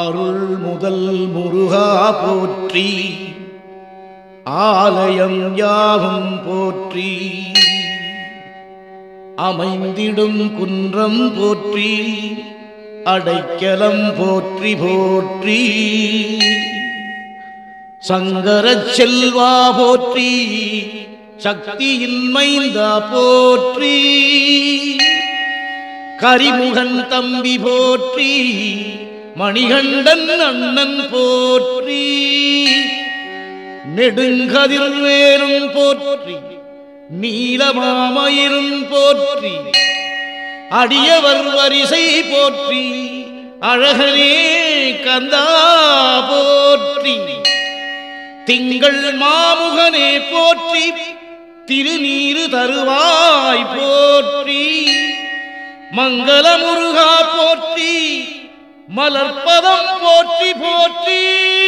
அருள் முதல் முருகா போற்றி ஆலயம் யாவும் போற்றி அமைந்திடும் குன்றம் போற்றி அடைக்கலம் போற்றி போற்றி சங்கரச் செல்வா போற்றி சக்தியின் மைந்தா போற்றி கரிமுகன் தம்பி போற்றி மணிகண்டன் அண்ணன் போற்றி நெடுங்கதிர்வேலும் போற்றி நீலமாமயிரும் போற்றி அடியவர் வரிசை போற்றி அழகனே கந்தா போற்றி திங்கள் மாமுகனே போற்றி திருநீரு தருவாய் போற்றி மங்களமுருகா போற்றி மலர்ப்பதம் போற்றி போற்றி